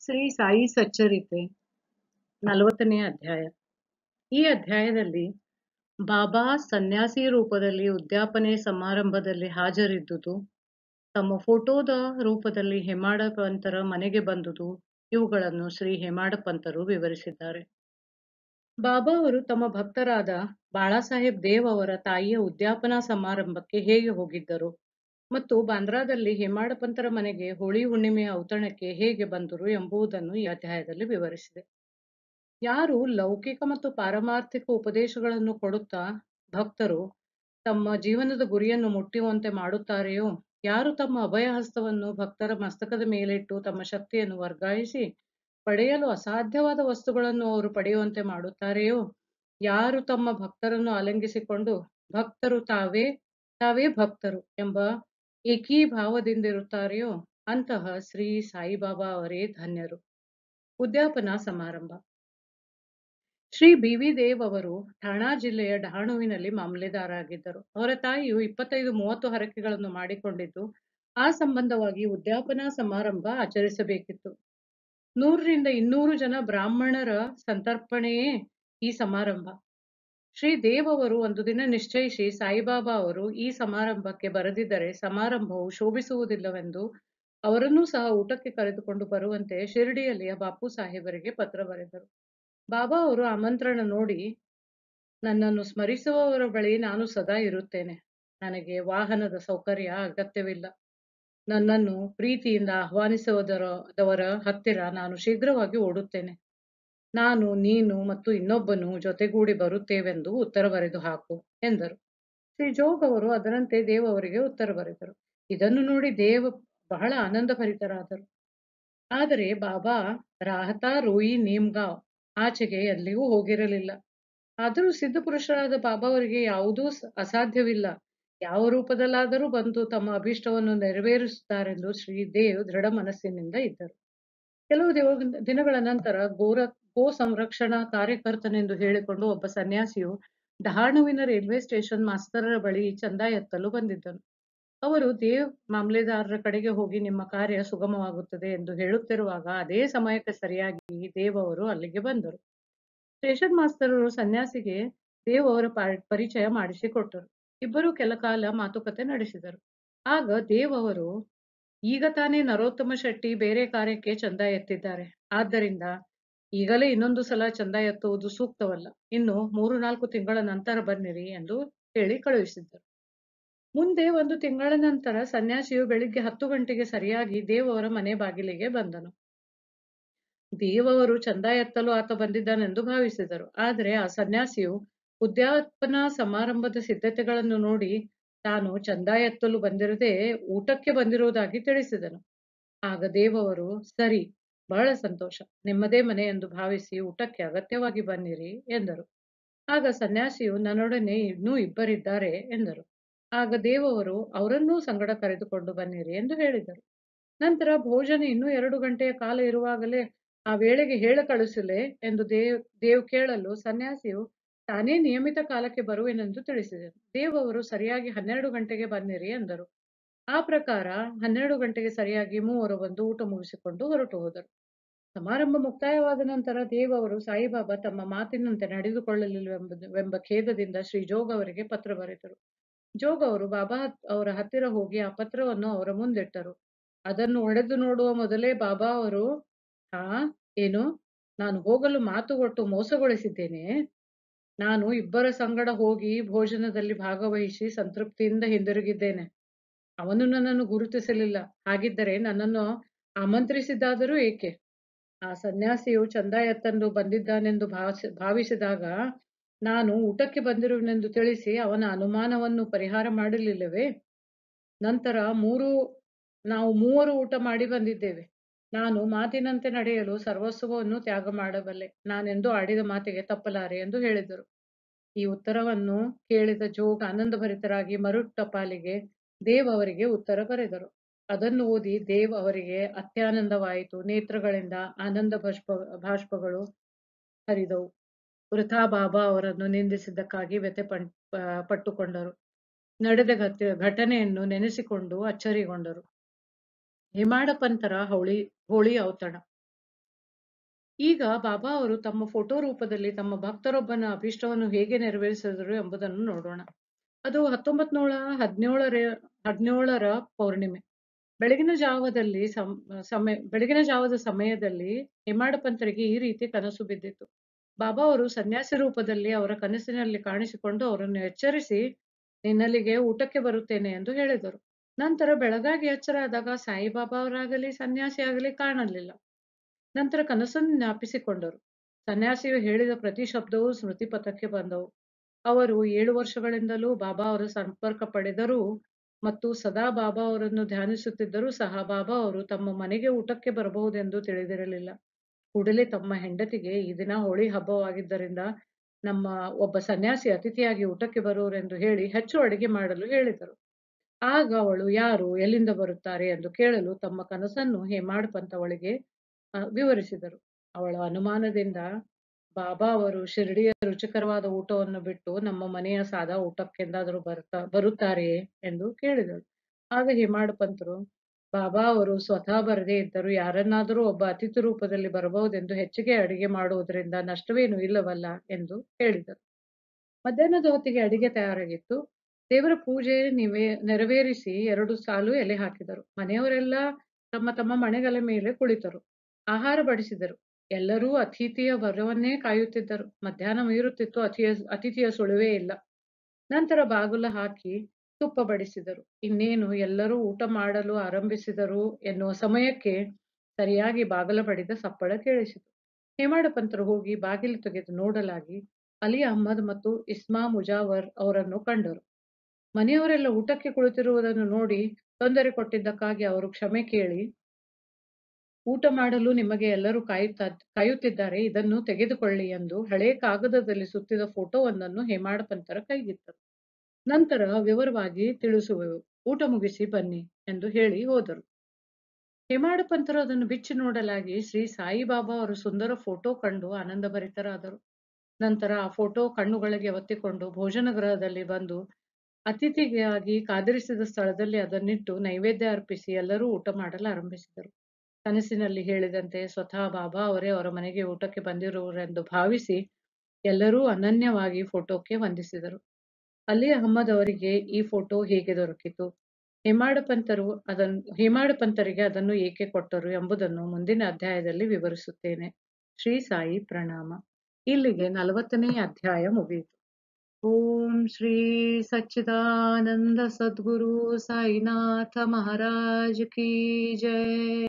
ಶ್ರೀ ಸಾಯಿ ಸಚ್ಚರಿತೆ ನಲವತ್ತನೇ ಅಧ್ಯಾಯ ಈ ಅಧ್ಯಾಯದಲ್ಲಿ ಬಾಬಾ ಸನ್ಯಾಸಿ ರೂಪದಲ್ಲಿ ಉದ್ಯಾಪನೆ ಸಮಾರಂಭದಲ್ಲಿ ಹಾಜರಿದ್ದುದು ತಮ್ಮ ಫೋಟೋದ ರೂಪದಲ್ಲಿ ಹೇಮಾಡ ಪಂತರ ಮನೆಗೆ ಬಂದುದು ಇವುಗಳನ್ನು ಶ್ರೀ ಹೇಮಾಡ ಪಂತರು ವಿವರಿಸಿದ್ದಾರೆ ಬಾಬಾ ಅವರು ತಮ್ಮ ಭಕ್ತರಾದ ಬಾಳಾಸಾಹೇಬ್ ದೇವ್ ಅವರ ತಾಯಿಯ ಉದ್ಯಾಪನಾ ಸಮಾರಂಭಕ್ಕೆ ಹೇಗೆ ಹೋಗಿದ್ದರು ಮತ್ತು ಬಾಂದ್ರಾದಲ್ಲಿ ಹೇಮಾಡ ಪಂತರ ಮನೆಗೆ ಹೋಳಿ ಹುಣ್ಣಿಮೆಯ ಔತಣಕ್ಕೆ ಹೇಗೆ ಬಂದರು ಎಂಬುದನ್ನು ಈ ಅಧ್ಯಾಯದಲ್ಲಿ ವಿವರಿಸಿದೆ ಯಾರು ಲೌಕಿಕ ಮತ್ತು ಪಾರಮಾರ್ಥಿಕ ಉಪದೇಶಗಳನ್ನು ಕೊಡುತ್ತಾ ಭಕ್ತರು ತಮ್ಮ ಜೀವನದ ಗುರಿಯನ್ನು ಮುಟ್ಟುವಂತೆ ಮಾಡುತ್ತಾರೆಯೋ ಯಾರು ತಮ್ಮ ಅಭಯ ಹಸ್ತವನ್ನು ಭಕ್ತರ ಮಸ್ತಕದ ಮೇಲಿಟ್ಟು ತಮ್ಮ ಶಕ್ತಿಯನ್ನು ವರ್ಗಾಯಿಸಿ ಪಡೆಯಲು ಅಸಾಧ್ಯವಾದ ವಸ್ತುಗಳನ್ನು ಅವರು ಪಡೆಯುವಂತೆ ಮಾಡುತ್ತಾರೆಯೋ ಯಾರು ತಮ್ಮ ಭಕ್ತರನ್ನು ಆಲಂಗಿಸಿಕೊಂಡು ಭಕ್ತರು ತಾವೇ ತಾವೇ ಭಕ್ತರು ಎಂಬ ಏಕೀಭಾವದಿಂದಿರುತ್ತಾರೆಯೋ ಅಂತಹ ಶ್ರೀ ಸಾಯಿಬಾಬಾ ಅವರೇ ಧನ್ಯರು ಉದ್ಯಾಪನಾ ಸಮಾರಂಭ ಶ್ರೀ ಬಿ ವಿ ದೇವ್ ಅವರು ಠಾಣಾ ಜಿಲ್ಲೆಯ ಡಹಾಣುವಿನಲ್ಲಿ ಮಾಮಲೆದಾರಾಗಿದ್ದರು ಅವರ ತಾಯಿಯು ಇಪ್ಪತ್ತೈದು ಮೂವತ್ತು ಹರಕೆಗಳನ್ನು ಮಾಡಿಕೊಂಡಿದ್ದು ಆ ಸಂಬಂಧವಾಗಿ ಉದ್ಯಾಪನಾ ಸಮಾರಂಭ ಆಚರಿಸಬೇಕಿತ್ತು ನೂರರಿಂದ ಇನ್ನೂರು ಜನ ಬ್ರಾಹ್ಮಣರ ಸಂತರ್ಪಣೆಯೇ ಈ ಸಮಾರಂಭ ಶ್ರೀ ದೇವ್ ಅವರು ಒಂದು ದಿನ ನಿಶ್ಚಯಿಸಿ ಸಾಯಿಬಾಬಾ ಅವರು ಈ ಸಮಾರಂಭಕ್ಕೆ ಬರದಿದ್ದರೆ ಸಮಾರಂಭವು ಶೋಭಿಸುವುದಿಲ್ಲವೆಂದು ಅವರನ್ನೂ ಸಹ ಊಟಕ್ಕೆ ಕರೆದುಕೊಂಡು ಬರುವಂತೆ ಶಿರಡಿಯಲ್ಲಿಯ ಬಾಪು ಸಾಹೇಬರಿಗೆ ಪತ್ರ ಬರೆದರು ಬಾಬಾ ಅವರು ಆಮಂತ್ರಣ ನೋಡಿ ನನ್ನನ್ನು ಸ್ಮರಿಸುವವರ ಬಳಿ ನಾನು ಸದಾ ಇರುತ್ತೇನೆ ನನಗೆ ವಾಹನದ ಸೌಕರ್ಯ ಅಗತ್ಯವಿಲ್ಲ ನನ್ನನ್ನು ಪ್ರೀತಿಯಿಂದ ಆಹ್ವಾನಿಸುವುದರ ಹತ್ತಿರ ನಾನು ಶೀಘ್ರವಾಗಿ ಓಡುತ್ತೇನೆ ನಾನು ನೀನು ಮತ್ತು ಇನ್ನೊಬ್ಬನು ಜೊತೆಗೂಡಿ ಬರುತ್ತೇವೆಂದು ಉತ್ತರ ಬರೆದು ಹಾಕು ಎಂದರು ಶ್ರೀ ಜೋಗ್ ಅವರು ಅದರಂತೆ ದೇವ್ ಅವರಿಗೆ ಉತ್ತರ ಬರೆದರು ಇದನ್ನು ನೋಡಿ ದೇವ್ ಬಹಳ ಆನಂದಭರಿತರಾದರು ಆದರೆ ಬಾಬಾ ರಾಹತಾ ರೂಯಿ ನೀಮ್ಗಾಂವ್ ಆಚೆಗೆ ಎಲ್ಲಿಗೂ ಹೋಗಿರಲಿಲ್ಲ ಆದರೂ ಸಿದ್ಧಪುರುಷರಾದ ಬಾಬಾ ಅವರಿಗೆ ಯಾವುದೂ ಅಸಾಧ್ಯವಿಲ್ಲ ಯಾವ ರೂಪದಲ್ಲಾದರೂ ಬಂದು ತಮ್ಮ ಅಭೀಷ್ಟವನ್ನು ನೆರವೇರಿಸುತ್ತಾರೆಂದು ಶ್ರೀದೇವ್ ದೃಢ ಮನಸ್ಸಿನಿಂದ ಇದ್ದರು ಕೆಲವು ದಿನಗಳ ನಂತರ ಗೋರ ಗೋ ಸಂರಕ್ಷಣಾ ಕಾರ್ಯಕರ್ತನೆಂದು ಹೇಳಿಕೊಂಡು ಒಬ್ಬ ಸನ್ಯಾಸಿಯು ಡಹಾಣುವಿನ ರೈಲ್ವೆ ಸ್ಟೇಷನ್ ಮಾಸ್ತರರ ಬಳಿ ಚಂದ ಎತ್ತಲು ಬಂದಿದ್ದನು ಅವರು ದೇವ್ ಮಾಮಲೆದಾರರ ಕಡೆಗೆ ಹೋಗಿ ನಿಮ್ಮ ಕಾರ್ಯ ಸುಗಮವಾಗುತ್ತದೆ ಎಂದು ಹೇಳುತ್ತಿರುವಾಗ ಅದೇ ಸಮಯಕ್ಕೆ ಸರಿಯಾಗಿ ದೇವ್ ಅವರು ಅಲ್ಲಿಗೆ ಬಂದರು ಸ್ಟೇಷನ್ ಮಾಸ್ತರರು ಸನ್ಯಾಸಿಗೆ ದೇವ್ ಅವರ ಪರಿಚಯ ಮಾಡಿಸಿಕೊಟ್ಟರು ಇಬ್ಬರು ಕೆಲ ಕಾಲ ಮಾತುಕತೆ ನಡೆಸಿದರು ಆಗ ದೇವ್ ಅವರು ಈಗ ತಾನೇ ನರೋತ್ತಮ ಶೆಟ್ಟಿ ಬೇರೆ ಕಾರ್ಯಕ್ಕೆ ಚಂದ ಎತ್ತಿದ್ದಾರೆ ಆದ್ದರಿಂದ ಈಗಲೇ ಇನ್ನೊಂದು ಸಲ ಚಂದ ಎತ್ತುವುದು ಸೂಕ್ತವಲ್ಲ ಇನ್ನು ಮೂರು ನಾಲ್ಕು ತಿಂಗಳ ನಂತರ ಬನ್ನಿರಿ ಎಂದು ಹೇಳಿ ಕಳುಹಿಸಿದ್ದರು ಮುಂದೆ ಒಂದು ತಿಂಗಳ ನಂತರ ಸನ್ಯಾಸಿಯು ಬೆಳಿಗ್ಗೆ ಹತ್ತು ಗಂಟೆಗೆ ಸರಿಯಾಗಿ ದೇವ್ ಅವರ ಮನೆ ಬಾಗಿಲಿಗೆ ಬಂದನು ದೇವ್ ಅವರು ಚಂದ ಎತ್ತಲು ಆತ ಬಂದಿದ್ದಾನೆಂದು ಭಾವಿಸಿದರು ಆದರೆ ಆ ಸನ್ಯಾಸಿಯು ಉದ್ಯಾಪನಾ ಸಮಾರಂಭದ ಸಿದ್ಧತೆಗಳನ್ನು ನೋಡಿ ತಾನು ಚಂದ ಎತ್ತಲು ಬಂದಿರದೆ ಊಟಕ್ಕೆ ಬಂದಿರುವುದಾಗಿ ತಿಳಿಸಿದನು ಆಗ ದೇವವರು ಸರಿ ಬಹಳ ಸಂತೋಷ ನಿಮ್ಮದೇ ಮನೆ ಎಂದು ಭಾವಿಸಿ ಊಟಕ್ಕೆ ಅಗತ್ಯವಾಗಿ ಬನ್ನಿರಿ ಎಂದರು ಆಗ ಸನ್ಯಾಸಿಯು ನನ್ನೊಡನೆ ಇನ್ನೂ ಇಬ್ಬರಿದ್ದಾರೆ ಎಂದರು ಆಗ ದೇವವರು ಅವರನ್ನೂ ಸಂಗಡ ಕರೆದುಕೊಂಡು ಬನ್ನಿರಿ ಎಂದು ಹೇಳಿದರು ನಂತರ ಭೋಜನ ಇನ್ನೂ ಎರಡು ಗಂಟೆಯ ಕಾಲ ಇರುವಾಗಲೇ ಆ ವೇಳೆಗೆ ಹೇಳ ಕಳಿಸಲೆ ಎಂದು ದೇವ್ ದೇವ್ ಕೇಳಲು ಸನ್ಯಾಸಿಯು ತಾನೇ ನಿಯಮಿತ ಕಾಲಕ್ಕೆ ಬರುವೆನೆಂದು ತಿಳಿಸಿದನು ದೇವ್ ಅವರು ಸರಿಯಾಗಿ ಹನ್ನೆರಡು ಗಂಟೆಗೆ ಬನ್ನಿರಿ ಎಂದರು ಆ ಪ್ರಕಾರ ಹನ್ನೆರಡು ಗಂಟೆಗೆ ಸರಿಯಾಗಿ ಮೂವರು ಬಂದು ಊಟ ಮುಗಿಸಿಕೊಂಡು ಹೊರಟು ಹೋದರು ಸಮಾರಂಭ ಮುಕ್ತಾಯವಾದ ನಂತರ ದೇವ್ ಅವರು ಸಾಯಿಬಾಬಾ ತಮ್ಮ ಮಾತಿನಂತೆ ನಡೆದುಕೊಳ್ಳಲಿಲ್ಲವೆಂಬ ಖೇದದಿಂದ ಶ್ರೀ ಜೋಗ್ ಅವರಿಗೆ ಪತ್ರ ಬರೆದರು ಜೋಗ್ ಅವರು ಬಾಬಾ ಅವರ ಹತ್ತಿರ ಹೋಗಿ ಆ ಪತ್ರವನ್ನು ಅವರ ಮುಂದಿಟ್ಟರು ಅದನ್ನು ಒಡೆದು ನೋಡುವ ಮೊದಲೇ ಬಾಬಾ ಅವರು ಹಾ ಏನು ನಾನು ಹೋಗಲು ಮಾತು ಕೊಟ್ಟು ಮೋಸಗೊಳಿಸಿದ್ದೇನೆ ನಾನು ಇಬ್ಬರ ಸಂಗಡ ಹೋಗಿ ಭೋಜನದಲ್ಲಿ ಭಾಗವಹಿಸಿ ಸಂತೃಪ್ತಿಯಿಂದ ಹಿಂದಿರುಗಿದ್ದೇನೆ ಅವನು ನನ್ನನ್ನು ಗುರುತಿಸಲಿಲ್ಲ ಹಾಗಿದ್ದರೆ ನನ್ನನ್ನು ಆಮಂತ್ರಿಸಿದ್ದಾದರೂ ಏಕೆ ಆ ಸನ್ಯಾಸಿಯು ಚಂದ ಎತ್ತಂದು ಬಂದಿದ್ದಾನೆಂದು ಭಾವಿಸಿ ಭಾವಿಸಿದಾಗ ನಾನು ಊಟಕ್ಕೆ ಬಂದಿರುವೆನೆಂದು ತಿಳಿಸಿ ಅವನ ಅನುಮಾನವನ್ನು ಪರಿಹಾರ ಮಾಡಲಿಲ್ಲವೇ ನಂತರ ಮೂರು ನಾವು ಮೂವರು ಊಟ ಮಾಡಿ ಬಂದಿದ್ದೇವೆ ನಾನು ಮಾತಿನಂತೆ ನಡೆಯಲು ಸರ್ವಸ್ವವನ್ನು ತ್ಯಾಗ ಮಾಡಬಲ್ಲೆ ನಾನೆಂದು ಆಡಿದ ಮಾತಿಗೆ ತಪ್ಪಲಾರೆ ಎಂದು ಹೇಳಿದರು ಈ ಉತ್ತರವನ್ನು ಕೇಳಿದ ಜೋಗ್ ಆನಂದಭರಿತರಾಗಿ ಮರು ಟಪಾಲಿಗೆ ದೇವ್ ಅವರಿಗೆ ಉತ್ತರ ಬರೆದರು ಅದನ್ನು ಓದಿ ದೇವ್ ಅವರಿಗೆ ಅತ್ಯಾನಂದವಾಯಿತು ನೇತ್ರಗಳಿಂದ ಆನಂದ ಬಾಷ್ಪ ಬಾಷ್ಪಗಳು ಹರಿದವು ವೃಥಾ ಬಾಬಾ ಅವರನ್ನು ನಿಂದಿಸಿದ್ದಕ್ಕಾಗಿ ವ್ಯಥೆ ಪಟ್ಟುಕೊಂಡರು ನಡೆದ ಘಟನೆಯನ್ನು ನೆನೆಸಿಕೊಂಡು ಅಚ್ಚರಿಗೊಂಡರು ಹೇಮಾಡ ಪಂತರ ಹೋಳಿ ಹೋಳಿ ಔತಣ ಈಗ ಬಾಬಾ ಅವರು ತಮ್ಮ ಫೋಟೋ ರೂಪದಲ್ಲಿ ತಮ್ಮ ಭಕ್ತರೊಬ್ಬನ ಅಭೀಷ್ಟವನ್ನು ಹೇಗೆ ನೆರವೇರಿಸಿದರು ಎಂಬುದನ್ನು ನೋಡೋಣ ಅದು ಹತ್ತೊಂಬತ್ ನೂರ ಹದಿನೇಳರ ಹದಿನೇಳರ ಪೌರ್ಣಿಮೆ ಬೆಳಗಿನ ಜಾವದಲ್ಲಿ ಸಮ್ ಸಮಯ ಬೆಳಗಿನ ಜಾವದ ಸಮಯದಲ್ಲಿ ಹೇಮಾಡ ಪಂತರಿಗೆ ಈ ರೀತಿ ಕನಸು ಬಿದ್ದಿತು ಬಾಬಾ ಅವರು ಸನ್ಯಾಸಿ ರೂಪದಲ್ಲಿ ಅವರ ಕನಸಿನಲ್ಲಿ ಕಾಣಿಸಿಕೊಂಡು ಅವರನ್ನು ಎಚ್ಚರಿಸಿ ನಿನ್ನಲ್ಲಿಗೆ ಊಟಕ್ಕೆ ಬರುತ್ತೇನೆ ಎಂದು ಹೇಳಿದರು ನಂತರ ಬೆಳಗಾಗಿ ಎಚ್ಚರ ಆದಾಗ ಸಾಯಿಬಾಬಾ ಅವರಾಗಲಿ ಸನ್ಯಾಸಿ ಆಗಲಿ ಕಾಣಲಿಲ್ಲ ನಂತರ ಕನಸನ್ನು ಜ್ಞಾಪಿಸಿಕೊಂಡರು ಸನ್ಯಾಸಿಯು ಹೇಳಿದ ಪ್ರತಿ ಶಬ್ದವೂ ಸ್ಮೃತಿ ಪಥಕ್ಕೆ ಬಂದವು ಅವರು ಏಳು ವರ್ಷಗಳಿಂದಲೂ ಬಾಬಾ ಅವರ ಸಂಪರ್ಕ ಪಡೆದರೂ ಮತ್ತು ಸದಾ ಬಾಬಾ ಅವರನ್ನು ಧ್ಯಾನಿಸುತ್ತಿದ್ದರೂ ಸಹ ಬಾಬಾ ಅವರು ತಮ್ಮ ಮನೆಗೆ ಊಟಕ್ಕೆ ಬರಬಹುದೆಂದು ತಿಳಿದಿರಲಿಲ್ಲ ಕೂಡಲೇ ತಮ್ಮ ಹೆಂಡತಿಗೆ ಈ ದಿನ ಹೋಳಿ ಹಬ್ಬವಾಗಿದ್ದರಿಂದ ನಮ್ಮ ಒಬ್ಬ ಸನ್ಯಾಸಿ ಅತಿಥಿಯಾಗಿ ಊಟಕ್ಕೆ ಬರುವರೆಂದು ಹೇಳಿ ಹೆಚ್ಚು ಅಡಿಗೆ ಮಾಡಲು ಹೇಳಿದರು ಆಗ ಅವಳು ಯಾರು ಎಲ್ಲಿಂದ ಬರುತ್ತಾರೆ ಎಂದು ಕೇಳಲು ತಮ್ಮ ಕನಸನ್ನು ಹೇಮಾಡ್ ಪಂತ್ ಅವಳಿಗೆ ಆ, ವಿವರಿಸಿದರು ಅವಳ ಅನುಮಾನದಿಂದ ಬಾಬಾ ಅವರು ಶಿರಡಿಯ ರುಚಿಕರವಾದ ಊಟವನ್ನು ಬಿಟ್ಟು ನಮ್ಮ ಮನೆಯ ಸಾದಾ ಊಟಕ್ಕೆಂದಾದರೂ ಬರ್ತಾ ಬರುತ್ತಾರೆಯೇ ಎಂದು ಕೇಳಿದಳು ಆಗ ಹೇಮಾಡ್ ಪಂತರು ಬಾಬಾ ಅವರು ಸ್ವತಃ ಬರದೇ ಇದ್ದರೂ ಯಾರನ್ನಾದರೂ ಒಬ್ಬ ಅತಿಥಿ ರೂಪದಲ್ಲಿ ಬರಬಹುದೆಂದು ಹೆಚ್ಚಿಗೆ ಅಡಿಗೆ ಮಾಡುವುದರಿಂದ ನಷ್ಟವೇನು ಇಲ್ಲವಲ್ಲ ಎಂದು ಹೇಳಿದರು ಮಧ್ಯಾಹ್ನದ ಹೊತ್ತಿಗೆ ಅಡಿಗೆ ತಯಾರಾಗಿತ್ತು ದೇವರ ಪೂಜೆ ನಿವೇ ನೆರವೇರಿಸಿ ಎರಡು ಸಾಲು ಎಲೆ ಹಾಕಿದರು ಮನೆಯವರೆಲ್ಲ ತಮ್ಮ ತಮ್ಮ ಮಣೆಗಳ ಮೇಲೆ ಕುಳಿತರು ಆಹಾರ ಬಡಿಸಿದರು ಎಲ್ಲರೂ ಅತಿಥಿಯ ಬರವನ್ನೇ ಕಾಯುತ್ತಿದ್ದರು ಮಧ್ಯಾಹ್ನ ಮೀರುತ್ತಿತ್ತು ಅತಿಯ ಅತಿಥಿಯ ಸುಳಿವೇ ಇಲ್ಲ ನಂತರ ಬಾಗುಲ ಹಾಕಿ ತುಪ್ಪ ಬಡಿಸಿದರು ಇನ್ನೇನು ಎಲ್ಲರೂ ಊಟ ಮಾಡಲು ಆರಂಭಿಸಿದರು ಎನ್ನುವ ಸಮಯಕ್ಕೆ ಸರಿಯಾಗಿ ಬಾಗಲ ಬಡಿದ ಸಪ್ಪಳ ಕೇಳಿಸಿತು ಹೇಮಾಡ ಪಂತರು ಹೋಗಿ ಬಾಗಿಲು ತೆಗೆದು ನೋಡಲಾಗಿ ಅಲಿ ಅಹ್ಮದ್ ಮತ್ತು ಇಸ್ಮಾ ಮುಜಾವರ್ ಅವರನ್ನು ಕಂಡರು ಮನೆಯವರೆಲ್ಲ ಊಟಕ್ಕೆ ಕುಳಿತಿರುವುದನ್ನು ನೋಡಿ ತೊಂದರೆ ಕೊಟ್ಟಿದ್ದಕ್ಕಾಗಿ ಅವರು ಕ್ಷಮೆ ಕೇಳಿ ಊಟ ಮಾಡಲು ನಿಮಗೆ ಎಲ್ಲರೂ ಕಾಯುತ್ತಾ ಕಾಯುತ್ತಿದ್ದಾರೆ ಇದನ್ನು ತೆಗೆದುಕೊಳ್ಳಿ ಎಂದು ಹಳೆ ಕಾಗದದಲ್ಲಿ ಸುತ್ತಿದ ಫೋಟೋವೊಂದನ್ನು ಹೇಮಾಡ ಪಂತರ ಕೈಗಿತ್ತರು ನಂತರ ವಿವರವಾಗಿ ತಿಳಿಸುವೆವು ಊಟ ಮುಗಿಸಿ ಬನ್ನಿ ಎಂದು ಹೇಳಿ ಹೋದರು ಹೇಮಾಡ ಪಂತರು ಅದನ್ನು ಬಿಚ್ಚಿ ನೋಡಲಾಗಿ ಶ್ರೀ ಸಾಯಿಬಾಬಾ ಅವರು ಸುಂದರ ಫೋಟೋ ಕಂಡು ಆನಂದಭರಿತರಾದರು ನಂತರ ಆ ಫೋಟೋ ಕಣ್ಣುಗಳಿಗೆ ಒತ್ತಿಕೊಂಡು ಭೋಜನ ಗೃಹದಲ್ಲಿ ಬಂದು ಅತಿಥಿಗಾಗಿ ಕಾದಿರಿಸಿದ ಸ್ಥಳದಲ್ಲಿ ಅದನ್ನಿಟ್ಟು ನೈವೇದ್ಯ ಅರ್ಪಿಸಿ ಎಲ್ಲರೂ ಊಟ ಮಾಡಲು ಆರಂಭಿಸಿದರು ಕನಸಿನಲ್ಲಿ ಹೇಳಿದಂತೆ ಸ್ವತಃ ಬಾಬಾ ಅವರೇ ಅವರ ಮನೆಗೆ ಊಟಕ್ಕೆ ಬಂದಿರುವರೆಂದು ಭಾವಿಸಿ ಎಲ್ಲರೂ ಅನನ್ಯವಾಗಿ ಫೋಟೋಕ್ಕೆ ವಂದಿಸಿದರು ಅಲಿ ಅಹಮ್ಮದ್ ಅವರಿಗೆ ಈ ಫೋಟೋ ಹೇಗೆ ದೊರಕಿತು ಹೇಮಾಡ ಪಂತರು ಅದನ್ನು ಹೇಮಾಡ ಪಂತರಿಗೆ ಅದನ್ನು ಏಕೆ ಕೊಟ್ಟರು ಎಂಬುದನ್ನು ಮುಂದಿನ ಅಧ್ಯಾಯದಲ್ಲಿ ವಿವರಿಸುತ್ತೇನೆ ಶ್ರೀ ಸಾಯಿ ಪ್ರಣಾಮ ಇಲ್ಲಿಗೆ ನಲವತ್ತನೇ ಅಧ್ಯಾಯ ಮುಗಿಯಿತು ಓಂ ಶ್ರೀ ಸಚ್ಚಿದಾನಂದ ಸದ್ಗುರು ಸಾಯಿನಾಥ ಮಹಾರಾಜ್ ಕಿ ಜಯ